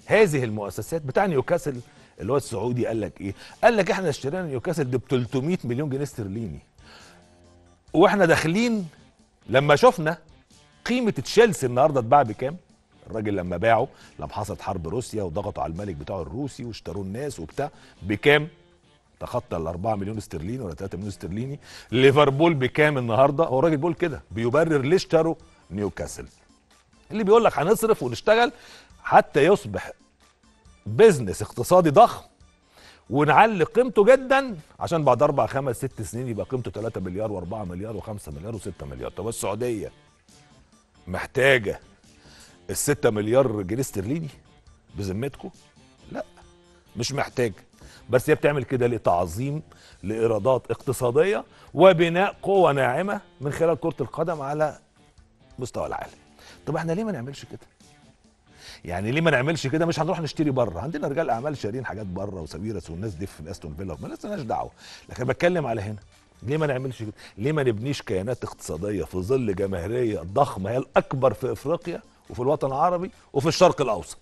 هذه المؤسسات بتاع نيوكاسل اللي هو السعودي قال لك ايه قال لك احنا اشترينا نيوكاسل دي ب 300 مليون جنيه استرليني واحنا داخلين لما شفنا قيمه تشيلسي النهارده اتباع بكام الراجل لما باعه لما حصلت حرب روسيا وضغطوا على الملك بتاعه الروسي واشتروا الناس وبتاع بكام تخطى ال 4 مليون استرليني ولا 3 مليون استرليني ليفربول بكام النهارده هو الراجل بيقول كده بيبرر ليه اشتروا نيوكاسل اللي بيقول لك هنصرف ونشتغل حتى يصبح بزنس اقتصادي ضخم ونعلي قيمته جدا عشان بعد اربع خمس ست سنين يبقى قيمته 3 مليار و4 مليار و5 مليار و6 مليار طب السعوديه محتاجه ال 6 مليار جنيه استرليني بذمتكم؟ لا مش محتاجه بس هي بتعمل كده لتعظيم لايرادات اقتصاديه وبناء قوه ناعمه من خلال كره القدم على مستوى العالم. طب احنا ليه ما نعملش كده؟ يعني ليه ما نعملش كده مش هنروح نشتري بره عندنا رجال اعمال شارين حاجات بره وساويرس والناس دي في استون فيلا ما لناش دعوه لكن بتكلم على هنا ليه ما نعملش كده ليه ما نبنيش كيانات اقتصاديه في ظل جماهيريه ضخمه هي الاكبر في افريقيا وفي الوطن العربي وفي الشرق الاوسط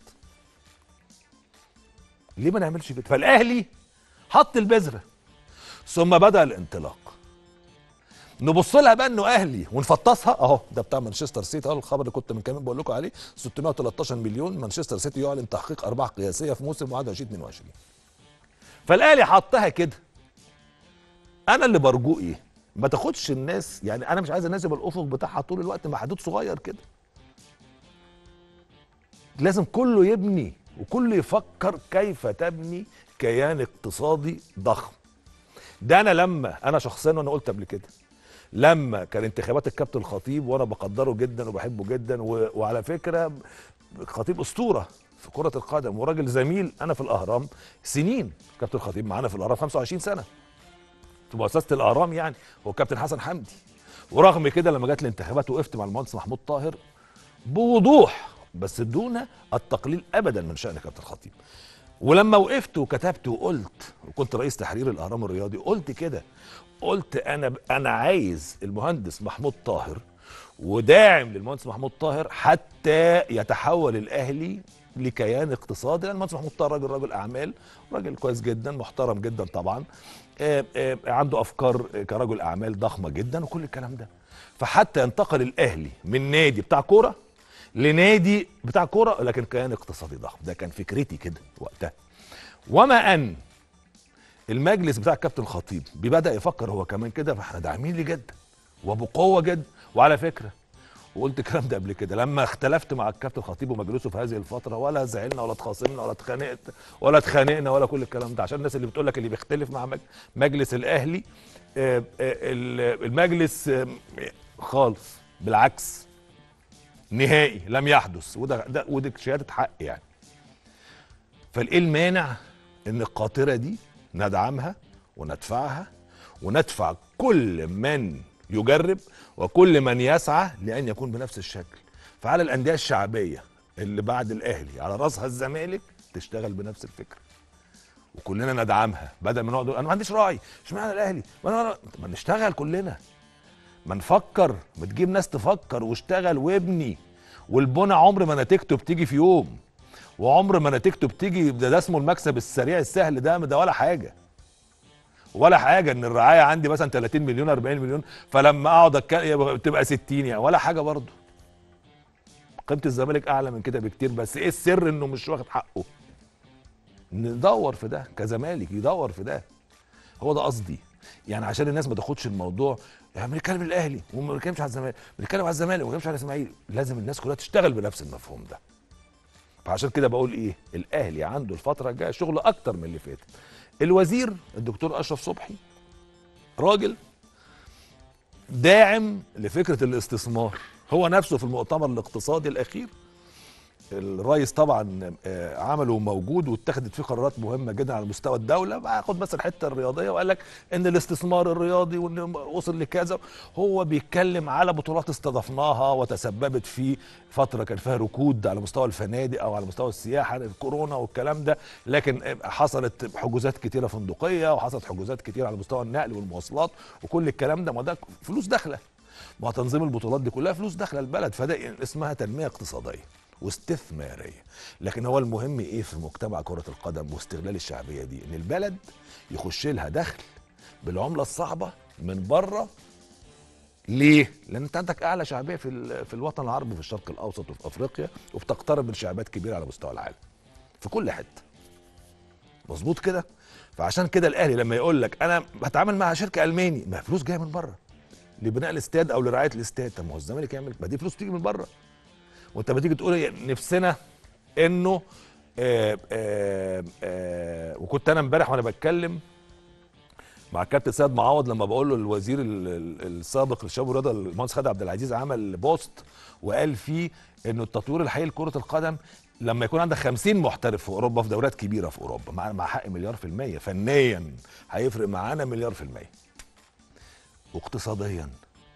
ليه ما نعملش كده فالاهلي حط البذره ثم بدا الانطلاق نبص لها بقى انه اهلي ونفطسها اهو ده بتاع مانشستر سيتي اهو الخبر اللي كنت من كام يوم بقول لكم عليه 613 مليون مانشستر سيتي يعلن تحقيق ارباح قياسيه في موسم 21 22 فالاهلي حطها كده انا اللي برجوه ايه ما تاخدش الناس يعني انا مش عايز الناس يبقى الافق بتاعها طول الوقت محدود صغير كده لازم كله يبني وكله يفكر كيف تبني كيان اقتصادي ضخم ده انا لما انا شخصيا وانا قلت قبل كده لما كان انتخابات الكابتن الخطيب وانا بقدره جدا وبحبه جدا و... وعلى فكره خطيب اسطوره في كره القدم وراجل زميل انا في الاهرام سنين كابتن الخطيب معانا في الاهرام 25 سنه في مؤسسه الاهرام يعني هو كابتن حسن حمدي ورغم كده لما جت الانتخابات وقفت مع المهندس محمود طاهر بوضوح بس دون التقليل ابدا من شان كابتن الخطيب ولما وقفت وكتبت وقلت وكنت رئيس تحرير الاهرام الرياضي قلت كده قلت انا انا عايز المهندس محمود طاهر وداعم للمهندس محمود طاهر حتى يتحول الاهلي لكيان اقتصادي لان المهندس محمود طاهر راجل راجل اعمال راجل كويس جدا محترم جدا طبعا آه، آه، عنده افكار كرجل اعمال ضخمه جدا وكل الكلام ده فحتى ينتقل الاهلي من نادي بتاع كوره لنادي بتاع كوره لكن كيان اقتصادي ضخم ده كان فكرتي كده وقتها وما ان المجلس بتاع الكابتن الخطيب بدا يفكر هو كمان كده فاحنا داعمين ليه جدا وبقوه جدا وعلى فكره وقلت الكلام ده قبل كده لما اختلفت مع الكابتن الخطيب ومجلسه في هذه الفتره ولا زعلنا ولا اتخاصمنا ولا اتخانقت ولا اتخانقنا ولا كل الكلام ده عشان الناس اللي بتقول لك اللي بيختلف مع مج- مجلس الاهلي آه، آه، ال- المجلس آه، خالص بالعكس نهائي لم يحدث وده ده ودي شهاده حق يعني فالايه المانع ان القاطره دي ندعمها وندفعها وندفع كل من يجرب وكل من يسعى لان يكون بنفس الشكل فعلى الانديه الشعبيه اللي بعد الاهلي على راسها الزمالك تشتغل بنفس الفكره وكلنا ندعمها بدل ما نقعد نقول انا ما عنديش راي اشمعنى الاهلي ما أنا ما نشتغل كلنا ما نفكر ما تجيب ناس تفكر واشتغل وابني والبنى عمر ما نتيجته بتيجي في يوم وعمر ما نتيجته بتيجي ده, ده اسمه المكسب السريع السهل ده ده ولا حاجه ولا حاجه ان الرعايه عندي مثلا 30 مليون 40 مليون فلما اقعد اتكلم تبقى 60 يعني ولا حاجه برضه قيمه الزمالك اعلى من كده بكتير بس ايه السر انه مش واخد حقه ندور في ده كزمالك يدور في ده هو ده قصدي يعني عشان الناس ما تاخدش الموضوع يعني بنتكلم الاهلي وما بنتكلمش على الزمالك بنتكلم على الزمالك وما بنتكلمش على الاسماعيلي لازم الناس كلها تشتغل بنفس المفهوم ده فعشان كده بقول ايه الاهلي عنده الفتره الجايه شغل اكتر من اللي فاتت الوزير الدكتور اشرف صبحي راجل داعم لفكره الاستثمار هو نفسه في المؤتمر الاقتصادي الاخير الرئيس طبعا آه، عمله موجود واتخذت فيه قرارات مهمه جدا على مستوى الدوله باخد بس الحته الرياضيه وقال لك ان الاستثمار الرياضي وان وصل لكذا هو بيتكلم على بطولات استضفناها وتسببت في فتره كان فيها ركود على مستوى الفنادق او على مستوى السياحه الكورونا والكلام ده لكن آه، حصلت حجوزات كتيره فندقيه وحصلت حجوزات كتيره على مستوى النقل والمواصلات وكل الكلام ده ما ده فلوس داخله ما تنظيم البطولات دي كلها فلوس داخله البلد فده اسمها تنميه اقتصاديه واستثماريه لكن هو المهم ايه في مجتمع كره القدم واستغلال الشعبيه دي ان البلد يخش لها دخل بالعمله الصعبه من بره ليه؟ لان انت عندك اعلى شعبيه في ال- في الوطن العربي في الشرق الاوسط وفي افريقيا وبتقترب من شعبات كبيره على مستوى العالم في كل حته مظبوط كده فعشان كده الاهلي لما يقول لك انا بتعامل مع شركه الماني ما فلوس جايه من بره لبناء الاستاد او لرعايه الاستاد طب ما هو الزمالك يعمل ما دي فلوس تيجي من بره وانت بتيجي تقول إيه نفسنا انه آه آه آه وكنت انا امبارح وانا بتكلم مع الكابتن سيد معوض لما بقول له الوزير ال- ال- السابق للشباب والرياضه المهندس خالد عبد العزيز عمل بوست وقال فيه انه التطوير الحقيقي لكره القدم لما يكون عندك 50 محترف في اوروبا في دوريات كبيره في اوروبا مع مع حق مليار في الميه فنيا هيفرق معانا مليار في الميه واقتصاديا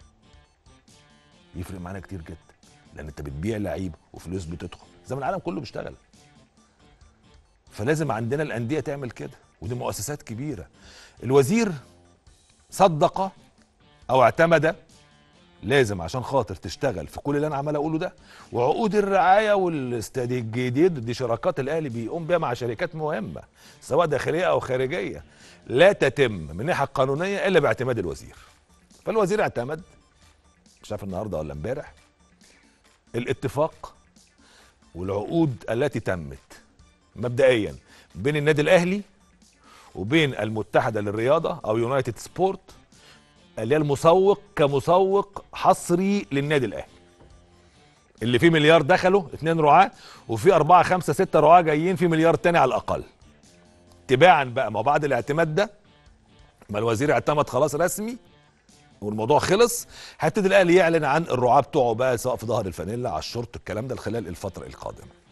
يفرق معانا كتير جدا لان انت بتبيع لعيب وفلوس بتدخل زي ما العالم كله بيشتغل فلازم عندنا الانديه تعمل كده ودي مؤسسات كبيره الوزير صدق او اعتمد لازم عشان خاطر تشتغل في كل اللي انا عمال اقوله ده وعقود الرعايه والاستاد الجديد دي شراكات الاهلي بيقوم بيها مع شركات مهمه سواء داخليه او خارجيه لا تتم من الناحيه القانونيه الا باعتماد الوزير فالوزير اعتمد مش عارف النهارده ولا امبارح الاتفاق والعقود التي تمت مبدئيا بين النادي الاهلي وبين المتحده للرياضه او يونايتد سبورت اللي هي المسوق كمسوق حصري للنادي الاهلي اللي فيه مليار دخلوا اتنين رعاة وفي أربعة خمسة ستة رعاة جايين في مليار تاني على الأقل تباعا بقى ما بعد الاعتماد ده ما الوزير اعتمد خلاص رسمي والموضوع خلص هيبتدي الاهلي يعلن عن الرعاة بتوعه بقى سواء في ظهر الفانيلا على الشورت الكلام ده خلال الفترة القادمة